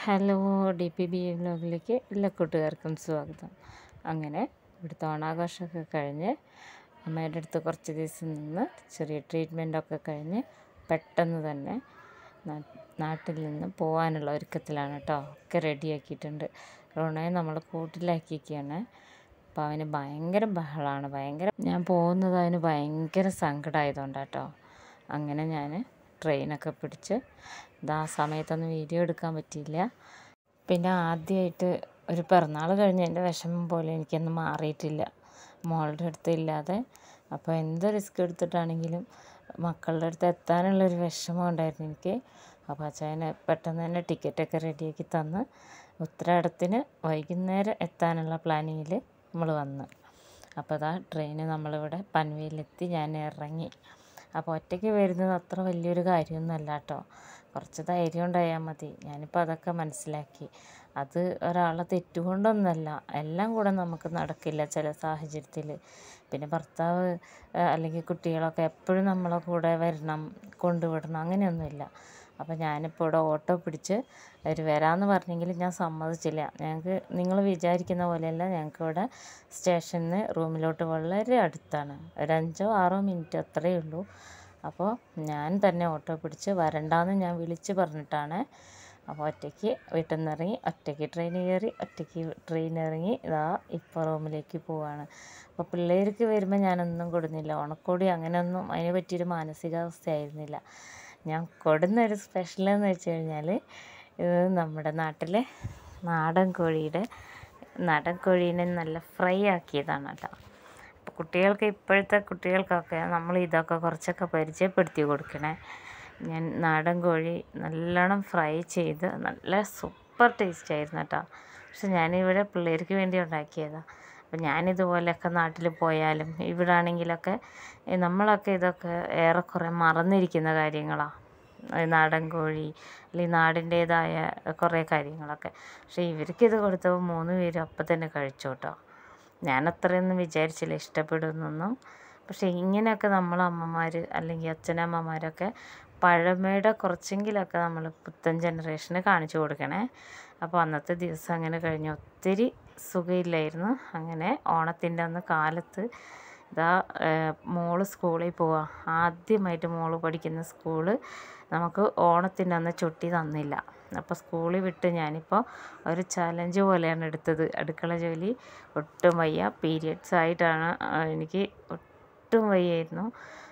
hello D P B വ്ലോഗിലേക്ക് എല്ലാ കൂട്ടുകാർക്കും സ്വാഗതം അങ്ങനെ ഇവിടുത്തെ ഓണാഘോഷമൊക്കെ കഴിഞ്ഞ് അമ്മയുടെ അടുത്ത് കുറച്ച് ദിവസം നിന്ന് ചെറിയ ട്രീറ്റ്മെൻറ്റൊക്കെ കഴിഞ്ഞ് പെട്ടെന്ന് തന്നെ നാ- നാട്ടിൽ നിന്ന് പോകാനുള്ള ഒരുക്കത്തിലാണ് കേട്ടോ ഒക്കെ റെഡിയാക്കിയിട്ടുണ്ട് റോണയെ നമ്മൾ കൂട്ടിലാക്കിയിരിക്കുകയാണ് അപ്പോൾ അവന് ഭയങ്കര ബഹളമാണ് ഭയങ്കര ഞാൻ പോകുന്നത് അവന് ഭയങ്കര സങ്കടമായതുകൊണ്ടാട്ടോ അങ്ങനെ ഞാൻ ട്രെയിനൊക്കെ പിടിച്ച് ഇതാ ആ സമയത്തൊന്നും വീഡിയോ എടുക്കാൻ പറ്റിയില്ല പിന്നെ ആദ്യമായിട്ട് ഒരു പിറന്നാൾ കഴിഞ്ഞ എൻ്റെ വിഷമം പോലെ എനിക്കൊന്നും മാറിയിട്ടില്ല മോളുടെ അടുത്ത് ഇല്ലാതെ അപ്പോൾ എന്ത് റിസ്ക് എടുത്തിട്ടാണെങ്കിലും മക്കളുടെ അടുത്ത് എത്താനുള്ളൊരു വിഷമം ഉണ്ടായിരുന്നു എനിക്ക് അപ്പോൾ അച്ഛനെ പെട്ടെന്ന് തന്നെ ടിക്കറ്റൊക്കെ റെഡിയാക്കി തന്ന് ഉത്തരാടത്തിന് വൈകുന്നേരം എത്താനുള്ള പ്ലാനിങ്ങിൽ നമ്മൾ വന്ന് അപ്പോൾ അതാ ട്രെയിന് നമ്മളിവിടെ പൻവേലിലെത്തി ഞാൻ ഇറങ്ങി അപ്പോൾ ഒറ്റയ്ക്ക് വരുന്നത് അത്ര വലിയൊരു കാര്യമൊന്നുമല്ല കേട്ടോ കുറച്ച് ധൈര്യം ഉണ്ടായാൽ മതി ഞാനിപ്പോൾ അതൊക്കെ മനസ്സിലാക്കി അത് ഒരാളെ തെറ്റുകൊണ്ടൊന്നുമല്ല എല്ലാം കൂടെ നമുക്ക് നടക്കില്ല ചില സാഹചര്യത്തിൽ പിന്നെ ഭർത്താവ് ആ, അല്ലെങ്കിൽ കുട്ടികളൊക്കെ എപ്പോഴും നമ്മളെ കൂടെ വരണം കൊണ്ടുവിടണം അങ്ങനെയൊന്നുമില്ല അപ്പോൾ ഞാനിപ്പോൾ ഇവിടെ ഓട്ടോ പിടിച്ച് അവർ വരാമെന്ന് പറഞ്ഞെങ്കിൽ ഞാൻ സമ്മതിച്ചില്ല ഞങ്ങൾക്ക് നിങ്ങൾ വിചാരിക്കുന്ന പോലെയല്ല ഞങ്ങൾക്ക് ഇവിടെ സ്റ്റേഷനിൽ നിന്ന് റൂമിലോട്ട് വളരെ അടുത്താണ് ഒരു അഞ്ചോ ആറോ മിനിറ്റ് അത്രയേ ഉള്ളൂ അപ്പോൾ ഞാൻ തന്നെ ഓട്ടോ പിടിച്ച് വരണ്ടാന്ന് ഞാൻ വിളിച്ച് പറഞ്ഞിട്ടാണ് അപ്പോൾ ഒറ്റയ്ക്ക് വീട്ടിൽ നിന്ന് ഇറങ്ങി ഒറ്റയ്ക്ക് ട്രെയിൻ കയറി ഒറ്റയ്ക്ക് ട്രെയിൻ ഇറങ്ങി ഇതാ ഇപ്പോൾ റൂമിലേക്ക് പോവാണ് അപ്പോൾ പിള്ളേർക്ക് വരുമ്പോൾ ഞാനൊന്നും കൊടുന്നില്ല ഓണക്കോടി അങ്ങനെയൊന്നും അതിനെ പറ്റിയൊരു മാനസികാവസ്ഥയായിരുന്നില്ല ഞാൻ കൊടുന്നൊരു സ്പെഷ്യൽ എന്ന് വെച്ച് കഴിഞ്ഞാൽ ഇത് നമ്മുടെ നാട്ടിലെ നാടൻ കോഴിയുടെ നാടൻ കോഴീനെ നല്ല ഫ്രൈ ആക്കിയതാണ് കേട്ടോ അപ്പോൾ കുട്ടികൾക്ക് ഇപ്പോഴത്തെ കുട്ടികൾക്കൊക്കെ നമ്മൾ ഇതൊക്കെ കുറച്ചൊക്കെ പരിചയപ്പെടുത്തി കൊടുക്കണേ ഞാൻ നാടൻ കോഴി നല്ലോണം ഫ്രൈ ചെയ്ത് നല്ല സൂപ്പർ ടേസ്റ്റ് ആയിരുന്നു കേട്ടോ പക്ഷെ ഞാനിവിടെ പിള്ളേർക്ക് വേണ്ടി ഉണ്ടാക്കിയതാണ് അപ്പം ഞാനിതുപോലെയൊക്കെ നാട്ടിൽ പോയാലും ഇവിടെ ആണെങ്കിലൊക്കെ ഏ, നമ്മളൊക്കെ ഇതൊക്കെ ഏറെക്കുറെ മറന്നിരിക്കുന്ന കാര്യങ്ങളാണ് നാടൻ കോഴി അല്ലെങ്കിൽ നാടിൻ്റേതായ കുറേ കാര്യങ്ങളൊക്കെ പക്ഷേ ഇവർക്കിത് കൊടുത്തപ്പോൾ മൂന്ന് പേരും അപ്പം തന്നെ കഴിച്ചു കേട്ടോ ഞാൻ അത്രയൊന്നും വിചാരിച്ചില്ല ഇഷ്ടപ്പെടുന്നൊന്നും പക്ഷേ ഇങ്ങനെയൊക്കെ നമ്മൾ അമ്മമാർ അല്ലെങ്കിൽ അച്ഛനമ്മമാരൊക്കെ പഴമയുടെ കുറച്ചെങ്കിലൊക്കെ നമ്മൾ പുത്തൻ ജനറേഷന് കാണിച്ചു കൊടുക്കണേ അപ്പോൾ അന്നത്തെ ദിവസം അങ്ങനെ കഴിഞ്ഞു ഒത്തിരി സുഖമില്ലായിരുന്നു അങ്ങനെ ഓണത്തിൻ്റെ അന്ന് കാലത്ത് ഇതാ ഏഹ്, മോള് സ്കൂളിൽ പോവാ ആദ്യമായിട്ട് മോള് പഠിക്കുന്ന സ്കൂള് നമുക്ക് ഓണത്തിൻ്റെ അന്ന് ചുട്ടി തന്നില്ല അപ്പോൾ സ്കൂളിൽ വിട്ട് ഞാനിപ്പോൾ ഒരു ചലഞ്ച് പോലെയാണ് എടുത്തത് അടുക്കള ജോലി ഒട്ടും വയ്യ പീരിയഡ്സ് ആയിട്ടാണ് ആ, എനിക്ക് ഒട്ടും വയ്യായിരുന്നു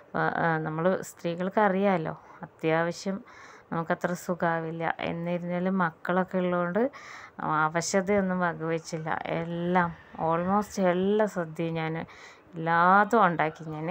നമ്മൾ സ്ത്രീകൾക്ക് അറിയാമല്ലോ അത്യാവശ്യം നമുക്കത്ര സുഖമാവില്ല എന്നിരുന്നാലും മക്കളൊക്കെ ഉള്ളതുകൊണ്ട് അവശതയൊന്നും വകവെച്ചില്ല എല്ലാം ഓൾമോസ്റ്റ് എല്ലാ സദ്യയും ഞാൻ എല്ലാതും ഉണ്ടാക്കി ഞാൻ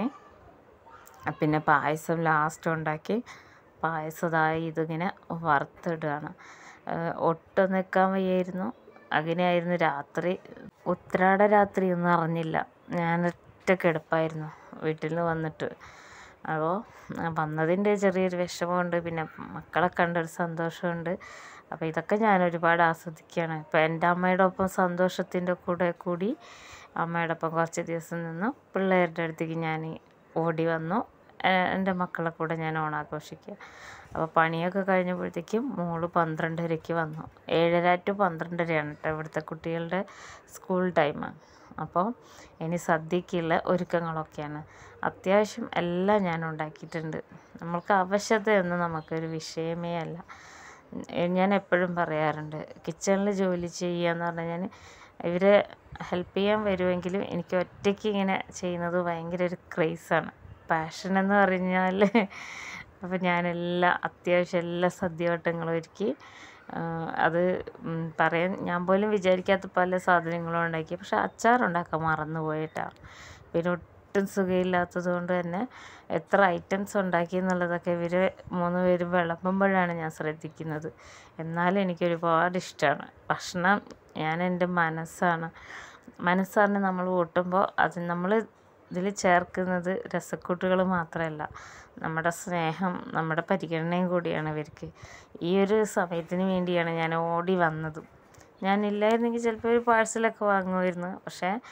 പിന്നെ പായസം ലാസ്റ്റ് ഉണ്ടാക്കി പായസതായി ഇതിങ്ങനെ വറുത്തിടുകയാണ് ഏഹ് ഒട്ടും നിൽക്കാൻ വയ്യായിരുന്നു അങ്ങനെയായിരുന്നു രാത്രി ഉത്രാട രാത്രി ഒന്നും അറിഞ്ഞില്ല ഞാൻ ഒറ്റ കിടപ്പായിരുന്നു വീട്ടിൽ നിന്ന് വന്നിട്ട് അപ്പോൾ വന്നതിൻ്റെ ചെറിയൊരു വിഷമമുണ്ട് പിന്നെ മക്കളെ കണ്ടൊരു സന്തോഷമുണ്ട് അപ്പോൾ ഇതൊക്കെ ഞാൻ ഒരുപാട് ആസ്വദിക്കുകയാണ് ഇപ്പോൾ എൻ്റെ അമ്മയുടെ ഒപ്പം സന്തോഷത്തിൻ്റെ കൂടെ കൂടി അമ്മയുടെ ഒപ്പം കുറച്ച് ദിവസം നിന്നു പിള്ളേരുടെ അടുത്തേക്ക് ഞാൻ ഓടി വന്നു ഏഹ് എൻ്റെ മക്കളെ കൂടെ ഞാൻ ഓണാഘോഷിക്കുക അപ്പോൾ പണിയൊക്കെ കഴിഞ്ഞപ്പോഴത്തേക്കും മോള് പന്ത്രണ്ടരയ്ക്ക് വന്നു ഏഴര ടു പന്ത്രണ്ടരയാണ് കേട്ടോ ഇവിടുത്തെ കുട്ടികളുടെ സ്കൂൾ ടൈം അപ്പോൾ ഇനി സദ്യക്കുള്ള ഒരുക്കങ്ങളൊക്കെയാണ് അത്യാവശ്യം എല്ലാം ഞാൻ ഉണ്ടാക്കിയിട്ടുണ്ട് നമ്മൾക്ക് അവശതയൊന്നും നമുക്കൊരു വിഷയമേ അല്ല ഉം, ഞാൻ എപ്പോഴും പറയാറുണ്ട് കിച്ചണിൽ ജോലി ചെയ്യുക എന്ന് പറഞ്ഞു കഴിഞ്ഞാൽ ഇവരെ ഹെൽപ്പ് ചെയ്യാൻ വരുമെങ്കിലും എനിക്ക് ഒറ്റയ്ക്ക് ഇങ്ങനെ ചെയ്യുന്നത് ഭയങ്കര ഒരു ക്രേസാണ് പാഷൻ എന്ന് പറഞ്ഞാൽ അപ്പോൾ ഞാനെല്ലാം അത്യാവശ്യം എല്ലാ സദ്യവട്ടങ്ങളും ഒരുക്കി ആ, അത് ഉം, പറയാൻ ഞാൻ പോലും വിചാരിക്കാത്ത പല സാധനങ്ങളും ഉണ്ടാക്കി പക്ഷെ അച്ചാർ ഉണ്ടാക്കാൻ മറന്നു പോയിട്ടാണ് പിന്നെ ഒട്ടും സുഖമില്ലാത്തത് കൊണ്ട് തന്നെ എത്ര ഐറ്റംസ് ഉണ്ടാക്കി എന്നുള്ളതൊക്കെ ഇവർ മൂന്ന് പേരും വിളമ്പുമ്പോഴാണ് ഞാൻ ശ്രദ്ധിക്കുന്നത് എന്നാലും എനിക്ക് ഒരുപാട് ഇഷ്ടമാണ് ഭക്ഷണം ഞാൻ എൻ്റെ മനസ്സാണ് മനസ്സാണ് നമ്മൾ കൂട്ടുമ്പോൾ അത് നമ്മൾ ഇതിൽ ചേർക്കുന്നത് രസക്കൂട്ടുകൾ മാത്രമല്ല നമ്മുടെ സ്നേഹം നമ്മുടെ പരിഗണനയും കൂടിയാണ് ഇവർക്ക് ഈ ഒരു സമയത്തിന് വേണ്ടിയാണ് ഞാൻ ഓടി വന്നതും ഞാനില്ലായിരുന്നെങ്കിൽ ചിലപ്പോൾ ഒരു പാഴ്സലൊക്കെ വാങ്ങുമായിരുന്നു പക്ഷേ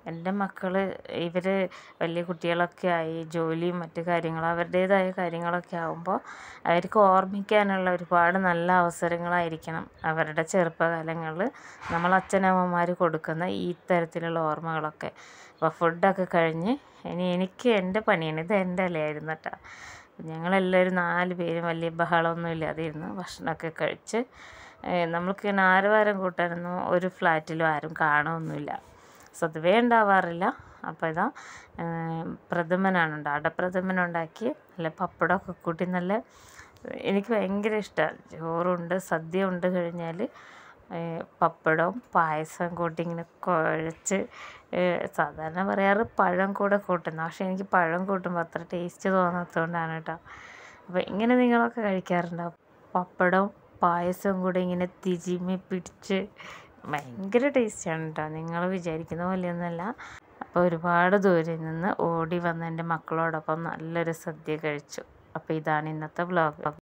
എൻ്റെ മക്കൾ ഇവർ വലിയ കുട്ടികളൊക്കെ ആയി ജോലിയും മറ്റു കാര്യങ്ങളും അവരുടേതായ കാര്യങ്ങളൊക്കെ ആകുമ്പോൾ അവർക്ക് ഓർമ്മിക്കാനുള്ള ഒരുപാട് നല്ല അവസരങ്ങളായിരിക്കണം അവരുടെ ചെറുപ്പകാലങ്ങളിൽ നമ്മൾ അച്ഛനമ്മമാർ കൊടുക്കുന്ന ഈ തരത്തിലുള്ള ഓർമ്മകളൊക്കെ അപ്പോൾ ഫുഡൊക്കെ കഴിഞ്ഞ് ഇനി എനിക്ക് എൻ്റെ പണിയാണ് ഇത് എൻ്റെ ഇലയായിരുന്നു കേട്ടോ ഞങ്ങളെല്ലാവരും നാല് പേരും വലിയ ബഹളമൊന്നും ഇല്ലാതിരുന്നു ഭക്ഷണമൊക്കെ കഴിച്ച് നമ്മൾക്ക് ഇങ്ങനെ ആരവാരം കൂട്ടാനൊന്നും ഒരു ഫ്ലാറ്റിലും ആരും കാണുമൊന്നുമില്ല സ്വതവേ ഉണ്ടാവാറില്ല അപ്പോൾ ഇതാ പ്രഥമനാണ് ഉണ്ട് അടപ്രഥമൻ ഉണ്ടാക്കി നല്ല പപ്പടമൊക്കെ കൂട്ടി നല്ല എനിക്ക് ഭയങ്കര ഇഷ്ടമാണ് ചോറുണ്ട് സദ്യ ഉണ്ട് കഴിഞ്ഞാൽ പപ്പടവും പായസം കൂട്ടി ഇങ്ങനെ കുഴച്ച് സാധാരണ പറയാറ് പഴം കൂടെ കൂട്ടുന്ന പക്ഷേ എനിക്ക് പഴം കൂട്ടുമ്പോൾ അത്ര ടേസ്റ്റ് തോന്നാത്തതുകൊണ്ടാണ് കേട്ടോ അപ്പോൾ ഇങ്ങനെ നിങ്ങളൊക്കെ കഴിക്കാറുണ്ടോ പപ്പടവും പായസവും കൂടെ ഇങ്ങനെ തിരുമ്മി പിടിച്ച് ഭയങ്കര ടേസ്റ്റാണ് കേട്ടോ നിങ്ങൾ വിചാരിക്കുന്ന പോലെയൊന്നുമല്ല അപ്പോൾ ഒരുപാട് ദൂരെ നിന്ന് ഓടി വന്ന് എൻ്റെ മക്കളോടൊപ്പം നല്ലൊരു സദ്യ കഴിച്ചു അപ്പോൾ ഇതാണ് ഇന്നത്തെ വ്ലോഗ്